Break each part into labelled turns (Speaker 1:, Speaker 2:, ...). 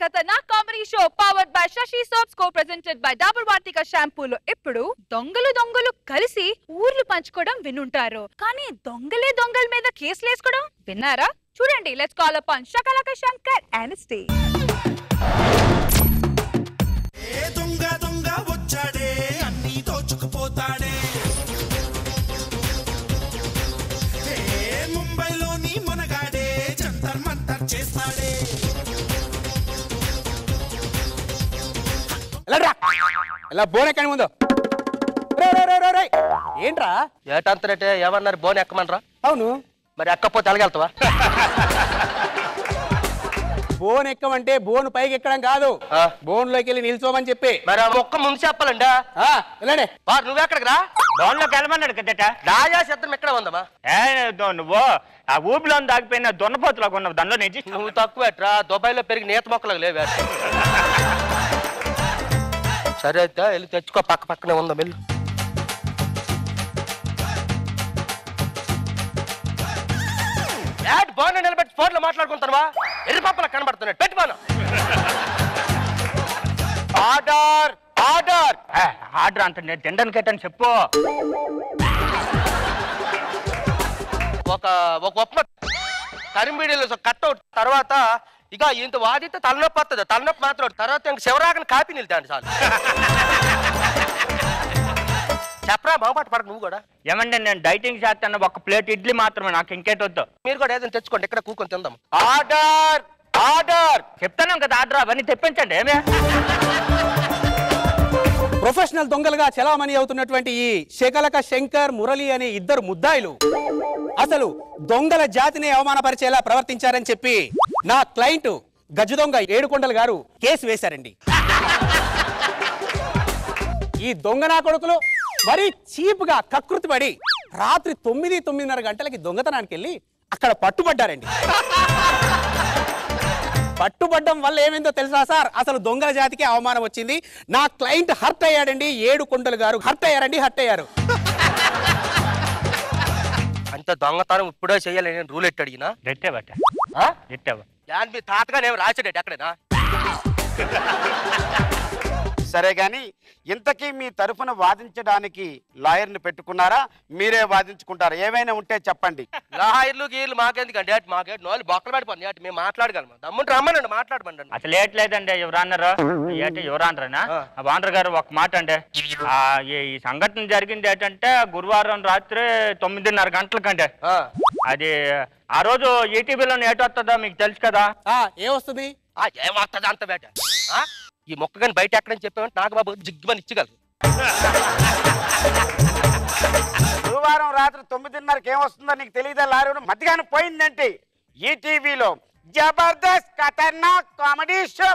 Speaker 1: ఖతర్నాక్ comedy show powered by Sasi soaps co presented by Dabur Vatika షాంపూలు ఇప్పుడు దొంగలు దొంగలు కలిసి ఊర్లు పంచుకోవడం వినుంటారు కానీ దొంగలే దొంగల మీద కేసులు వేసుకోవడం విన్నారా చూడండి let's call upon Shakalaka Shankar and Steve
Speaker 2: ఏ దొంగ దొంగ వచ్చాడే అన్ని దోచుకుపోతాడే ఏ ముంబైలోని మునగాడే జంతర్ మంతర్ చేస్తాడే
Speaker 3: వెళ్ళరా ఇలా బోనెక్కని ముందు రే, రే, రే, రే, రే. ఏంట్రా
Speaker 4: ఏటంతరంటే ఏమన్నారు బోన్ ఎక్కమనరా
Speaker 3: అవును
Speaker 4: మరి ఎక్కపోతే ఎలాగెళ్తావా
Speaker 3: బోన్ ఎక్కమంటే బోన్ పైకి ఎక్కడం కాదు
Speaker 4: ఆ.
Speaker 3: బోన్ లోకి వెళ్ళి నిల్చోమని చెప్పి
Speaker 4: మరి ఆ మొక్క ముందు చెప్పాలండి
Speaker 3: ఆ, వెళ్ళండి
Speaker 4: వారు నువ్వెక్కడికి రా
Speaker 5: దోన్లోకి వెళ్ళమన్నాడు కదట
Speaker 4: రాజా సిద్ధం ఎక్కడ ఉందమ్మా
Speaker 5: ఏ దో- నువ్వు ఆ ఊపిలో దాగిపోయిన దున్నపోతులాగా ఉన్నావు దానిలో నిజి
Speaker 4: నువ్వు తక్కువ ఎట్రా దుబాయ్లో పెరిగి నేత మొక్కలకు లేవే సరే అయితే వెళ్ళి తెచ్చుకో పక్క పక్కనే ఉందా వెళ్ళు ఏటి బాగున్నా నిలబెట్టి ఫోన్లో మాట్లాడుకుంటావా ఎర్రి పప్పలకు కనబడుతున్నాడు పెట్టి బాను ఆర్డర్ ఆర్డర్
Speaker 5: ఆర్డర్ అంత నేను తినడానికి ఎట్టని చెప్పు
Speaker 4: ఒక ఒక ఉప్మా కరింబీడీలో కట్అవుట్ తర్వాత ఇక ఇంత వాదితే తలనొప్పి వస్తుంది తలనొప్పి మాత్రం తర్వాత ఇంక శివరాగని కాపీ నిలుతాండి చాలు చెప్పరా బాగుపాటు పడకు నువ్వు కూడా
Speaker 5: ఏమంటే నేను డైటింగ్ చేస్తాను ఒక ప్లేట్ ఇడ్లీ మాత్రమే నాకు ఇంకేటొద్దు
Speaker 4: మీరు కూడా ఏదైనా తెచ్చుకోండి ఇక్కడ కూకొని తిందాం ఆర్డర్ ఆర్డర్
Speaker 5: చెప్తాను కదా ఆర్డర్ అవన్నీ తెప్పించండి ఏమే
Speaker 3: ప్రొఫెషనల్ దొంగలుగా చలామణి అవుతున్నటువంటి ఈ శకలక శంకర్ మురళి అనే ఇద్దరు ముద్దాయిలు అసలు దొంగల జాతిని అవమానపరిచేలా ప్రవర్తించారని చెప్పి నా క్లయింట్ గజ దొంగ ఏడుకొండలు గారు కేసు వేశారండి ఈ దొంగ నా కొడుకులు మరీ చీప్ గా కకృతి పడి రాత్రి తొమ్మిది తొమ్మిదిన్నర గంటలకి దొంగతనానికి వెళ్ళి అక్కడ పట్టుబడ్డారండి పట్టుబడ్డం వల్ల ఏమైందో తెలుసా సార్ అసలు దొంగల జాతికి అవమానం వచ్చింది నా క్లయింట్ హర్ట్ అయ్యాడండి ఏడు కొండలు గారు హర్ట్ అయ్యారండి హర్ట్ అయ్యారు
Speaker 4: అంత దొంగతనం ఇప్పుడే చేయాలి నేను రూల్ ఎట్టి అడిగినా
Speaker 5: ఎట్టావట
Speaker 4: ఆ?
Speaker 5: ఎట్టావా
Speaker 4: యాన్ మీ తాతగానేమి రాసాడేటి ఎక్కడేనా
Speaker 6: సరే గాని ఇంతకీ మీ తరఫున వాదించడానికి లాయర్ని పెట్టుకున్నారా మీరే వాదించుకుంటారా ఏమైనా ఉంటే చెప్పండి
Speaker 4: లాయర్లు గీర్లు మాకెందుకండి అటు మాకేటి నోళ్ళు బొక్కలు పడిపోయి అటు మేము మాట్లాడగలము దమ్ముంటే రమ్మనండి మాట్లాడమండి
Speaker 5: అసలు ఏట్లేదండి ఎవరన్నారు ఏటి ఎవరన్నారనా
Speaker 4: ఆ.
Speaker 5: ఆ వానర్ గారు ఒక మాట అండి ఆ, ఈ ఈ సంఘటన జరిగింది ఏంటంటే గురువారం రాత్రి తొమ్మిదిన్నర గంటలకండి
Speaker 4: ఆ.
Speaker 5: అది ఆ రోజు ఈటీవీలో ఏటొస్తుందో మీకు తెలుసు కదా
Speaker 3: ఆ, ఏమొస్తుంది
Speaker 4: ఆ, ఏం వస్తుంది అంత బేట ఆ? ఈ మొక్క కానీ బయట ఎక్కడని చెప్పామంటే నాకు బాబు జిగ్గుమని ఇచ్చగలరు
Speaker 6: గురువారం రాత్రి తొమ్మిదిన్నరకి ఏమొస్తుందో నీకు తెలియదా లారీ మధ్యాహ్నం పోయిందంటే ఈ టీవీలో జబర్దస్త్ ఖతర్నాక్ కామెడీ షో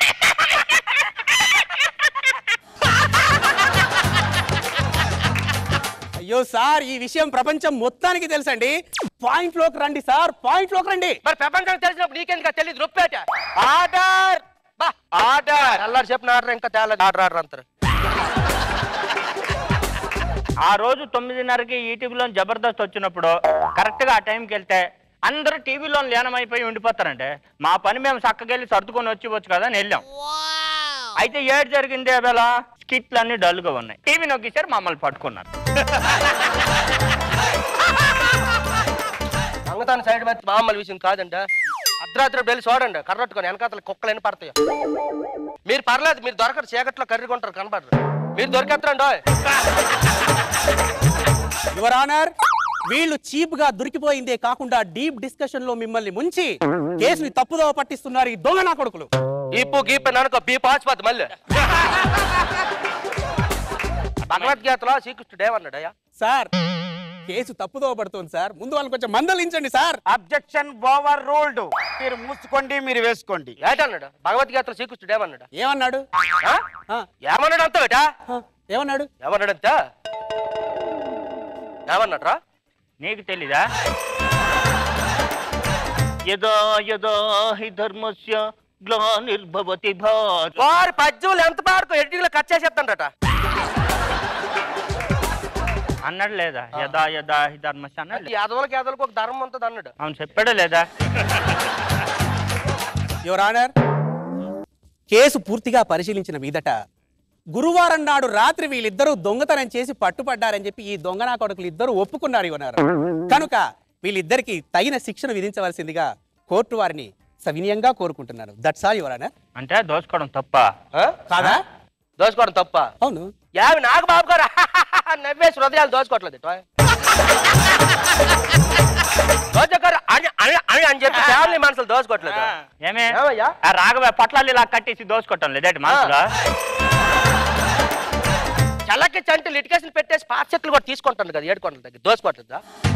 Speaker 3: అయ్యో సార్ ఈ విషయం ప్రపంచం మొత్తానికి తెలుసండి పాయింట్ లోకి రండి సార్ పాయింట్ లోకి రండి
Speaker 4: మరి ప్రపంచానికి తెలిసినప్పుడు నీకెందుకు తెలియదు రొప్పేట
Speaker 6: ఆర్డర్
Speaker 4: బా
Speaker 6: ఆర్డర్
Speaker 4: అల్లారు చెప్పిన ఆర్డర్ ఇంకా తేలేదు ఆర్డర్ ఆర్డర్ అంటారు
Speaker 5: ఆ రోజు తొమ్మిదిన్నరకి ఈటీవీలో జబర్దస్త్ వచ్చినప్పుడు కరెక్ట్ గా ఆ టైంకి వెళ్తే అందరూ టీవీలో లీనమైపోయి ఉండిపోతారండి మా పని మేము చక్కకెళ్ళి సర్దుకొని వచ్చి కదా అని వెళ్ళాం అయితే ఏడు జరిగింది వేళ స్కిట్లు అన్ని డల్గా ఉన్నాయి టీవీ నొక్కేసారు మమ్మల్ని పట్టుకున్నారు
Speaker 4: దొంగతనం సైడ్ మీద మామూలు విషయం కాదండి అర్ధరాత్రి వెళ్ళి చూడండి కర్రట్టుకొని వెనకాతల కుక్కలు ఎన్ని పడతాయి మీరు పర్లేదు మీరు దొరకరు చీకట్లో కర్రీకుంటారు కనపడరు మీరు దొరికేస్తారండి ఓయ్.
Speaker 3: యువర్ ఆనర్ వీళ్ళు చీప్ గా దొరికిపోయిందే కాకుండా డీప్ డిస్కషన్ లో మిమ్మల్ని ముంచి కేసుని తప్పుదోవ పట్టిస్తున్నారు ఈ దొంగ నా కొడుకులు
Speaker 4: ఈపు గీపు ననుకో బీపు ఆచిపోద్ది మళ్ళీ భగవద్గీతలో శ్రీకృష్ణుడు ఏమన్నాడు అయ్యా
Speaker 3: సార్ కేసు తప్పుదోవ పడుతుంది సార్ ముందు వాళ్ళని కొంచెం మందలించండి సార్
Speaker 6: అబ్జెక్షన్ ఓవర్ రూల్డ్ మీరు మూసుకోండి మీరు వేసుకోండి
Speaker 4: ఏటన్నాడు భగవద్గీతలో శ్రీకృష్ణుడు ఏమన్నాడు
Speaker 3: ఏమన్నాడు
Speaker 4: ఆ?
Speaker 3: ఆ,
Speaker 4: ఏమన్నాడు అంత బేటా
Speaker 3: ఆ, ఏమన్నాడు
Speaker 4: ఏమన్నాడు అంత ఏమన్నాడు రా
Speaker 5: నీకు తెలీదా యదా యదా హి ధర్మస్య గ్లానిర్భవతి భారత
Speaker 4: వారి పద్యంలో ఎంత పాడుకో ఎడిటింగ్ లో కట్ చేసేస్తాడట
Speaker 5: అన్నాడు లేదా యదా యదా హి ధర్మస్య అన్నాడు లేదా?
Speaker 4: ఎదవలకి ఎదవలకు ఒక ధర్మం ఉంటుంది అన్నాడు
Speaker 5: అవును చెప్పాడా లేదా
Speaker 3: యువర్ ఆనర్ కేసు పూర్తిగా పరిశీలించిన మీదట గురువారం నాడు రాత్రి వీళ్ళిద్దరూ దొంగతనం చేసి పట్టుపడ్డారని చెప్పి ఈ దొంగనా కొడుకులు ఇద్దరు ఒప్పుకున్నారు యువనారు కనుక వీళ్ళిద్దరికి తగిన శిక్షను విధించవలసిందిగా కోర్టు వారిని సవినయంగా కోరుకుంటున్నాను దట్స్ ఆల్ యువరానా
Speaker 5: అంటే దోచుకోవడం తప్ప
Speaker 4: ఆ?
Speaker 3: కాదా
Speaker 4: దోచుకోవడం తప్ప
Speaker 3: అవును
Speaker 4: యావి నాకు బాబు గారు నవ్వేసి హృదయాలు దోచుకోవట్లేదు ఇటు. దోచుకోరు అని అని అని అని చెప్పి ఫ్యామిలీ మనసులు దోచుకోవట్లేదు
Speaker 5: ఏమే
Speaker 4: ఏమయ్యా?
Speaker 5: ఆ రాఘవ పొట్లాలు ఇలా కట్టేసి దోచుకోవటం లేదేంటి మనసులో
Speaker 4: చల్లకి చంటి లిటికేషన్ పెట్టేసి పాత చెట్లు కూడా తీసుకుంటాను కదా ఏడుకోవట్లేదు దగ్గర దోచుకోవట్లేదా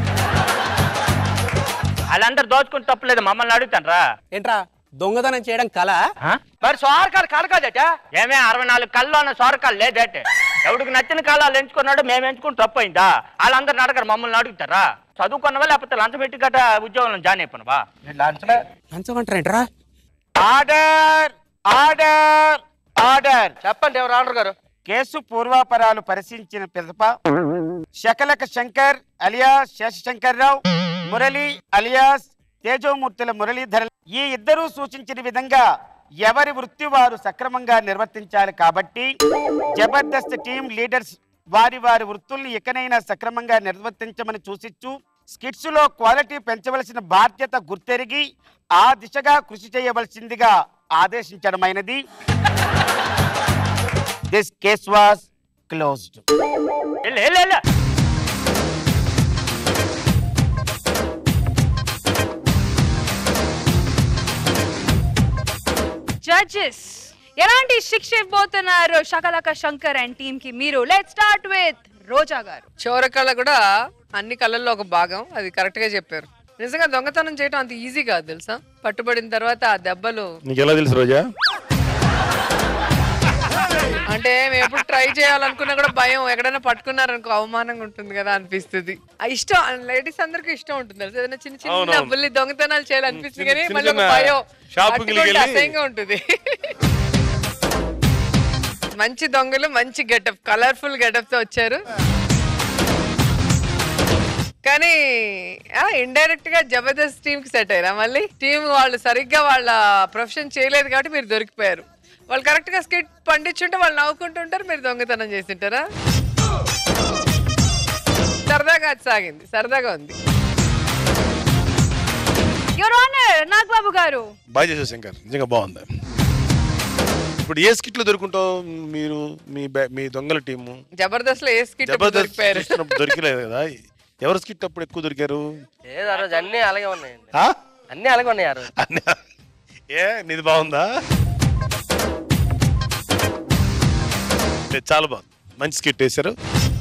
Speaker 5: వాళ్ళందరూ దోచుకుని తప్పలేదు మమ్మల్ని అడుగుతానరా
Speaker 3: ఏంట్రా దొంగతనం చేయడం కళ
Speaker 4: మరి సోరకాలు కడకాదట
Speaker 5: ఏమే అరవై నాలుగు కళ్ళు ఉన్న సొరకాలు లేదేటే ఎవడికి నచ్చిన కాలాలు ఎంచుకున్నాడు మేము ఎంచుకుని తప్పు అయిందా వాళ్ళందరిని అడగరు మమ్మల్ని అడుగుతారా చదువుకున్నవా లేకపోతే లంచం పెట్టి గట్ట ఉద్యోగంలో జాయిన్ అయిపోయినవా
Speaker 4: లంచమే
Speaker 3: లంచమంటారేంట్రా
Speaker 6: ఆర్డర్ ఆర్డర్ ఆర్డర్
Speaker 4: చెప్పండి ఎవరు ఆర్డర్ గారు
Speaker 6: కేసు పూర్వాపరాలు పరిశీలించిన పిదప శకలక శంకర్ అలియాస్ శేషశంకర్రావు మురళి అలియాస్ తేజోమూర్తుల మురళీధర ఈ ఇద్దరూ సూచించిన విధంగా ఎవరి వృత్తి వారు సక్రమంగా నిర్వర్తించాలి కాబట్టి జబర్దస్త్ టీం లీడర్స్ వారి వారి వృత్తుల్ని ఎక్కనైనా సక్రమంగా నిర్వర్తించమని సూచిస్తూ స్కిట్స్ లో క్వాలిటీ పెంచవలసిన బాధ్యత గుర్తెరిగి ఆ దిశగా కృషి చేయవలసిందిగా ఆదేశించడమైనది దిస్ కేస్ వాస్ క్లోజ్డ్
Speaker 5: వెళ్ళు, వెళ్ళు, వెళ్ళు.
Speaker 1: జడ్జెస్ ఎలాంటి శిక్ష ఇవ్వబోతున్నారు శకలక శంకర్ అండ్ టీమ్ కి మీరు లెట్ స్టార్ట్ విత్ రోజా గారు
Speaker 7: చోరకళ కూడా అన్ని కళల్లో ఒక భాగం అది కరెక్ట్ గా చెప్పారు నిజంగా దొంగతనం చేయడం అంత ఈజీ కాదు తెలుసా పట్టుబడిన తర్వాత ఆ దెబ్బలు
Speaker 8: నీకు ఎలా తెలుసు రోజా
Speaker 7: అంటే మేము ఎప్పుడు ట్రై చేయాలనుకున్నా కూడా భయం ఎక్కడైనా పట్టుకున్నారనుకో అవమానంగా ఉంటుంది కదా అనిపిస్తుంది ఆ ఇష్టం లేడీస్ అందరికీ ఇష్టం ఉంటుంది తెలుసా ఏదైనా చిన్న చిన్న
Speaker 8: అవునవును.
Speaker 7: బుల్లి దొంగతనాలు చేయాలనిపిస్తుంది
Speaker 8: చిన్న-
Speaker 7: కానీ
Speaker 8: చిన్న
Speaker 7: మళ్ళీ ఒక
Speaker 8: చిన్న
Speaker 7: భయం
Speaker 8: షాపుకి
Speaker 7: పట్టుకుంటే
Speaker 8: వెళ్ళి-
Speaker 7: అసహ్యంగా ఉంటుంది మంచి దొంగలు మంచి గెటప్ కలర్ఫుల్ గెటప్ తో వచ్చారు కానీ ఇండైరెక్ట్ గా జబర్దస్త్ టీమ్ కి సెట్ అయ్యారా మళ్ళీ టీం వాళ్ళు సరిగ్గా వాళ్ళ ప్రొఫెషన్ చేయలేదు కాబట్టి మీరు దొరికిపోయారు వాళ్ళు కరెక్ట్ గా స్కిట్ పండించుంటే వాళ్ళు నవ్వుకుంటుంటారు మీరు దొంగతనం చేసింటారా సరదాగా అది సాగింది సరదాగా ఉంది
Speaker 1: యువర్ ఆనర్ నాగబాబు గారు
Speaker 8: బాగా చేసావు శంకర్ నిజంగా బాగుంది ఇప్పుడు ఏ స్కిట్లో దొరుకుంటావు మీరు మీ బ్యా- మీ దొంగల టీము
Speaker 7: జబర్దస్త్ లో ఏ స్కిట్
Speaker 8: జబర్దస్త్
Speaker 7: దొరికిపోయారు
Speaker 8: చూసినప్పుడు దొరికలేదు కదా ఎవరు స్కిట్ అప్పుడు ఎక్కువ దొరికారు
Speaker 4: ఏది ఆ రోజు అన్నీ అలాగే ఉన్నాయండి
Speaker 8: ఆ?
Speaker 4: అన్నీ అలాగే ఉన్నాయి ఆ రోజు
Speaker 8: అన్న- ఏ నీది బాగుందా లేదు, చాలా బాగుంది మంచి స్కిట్ వేశారు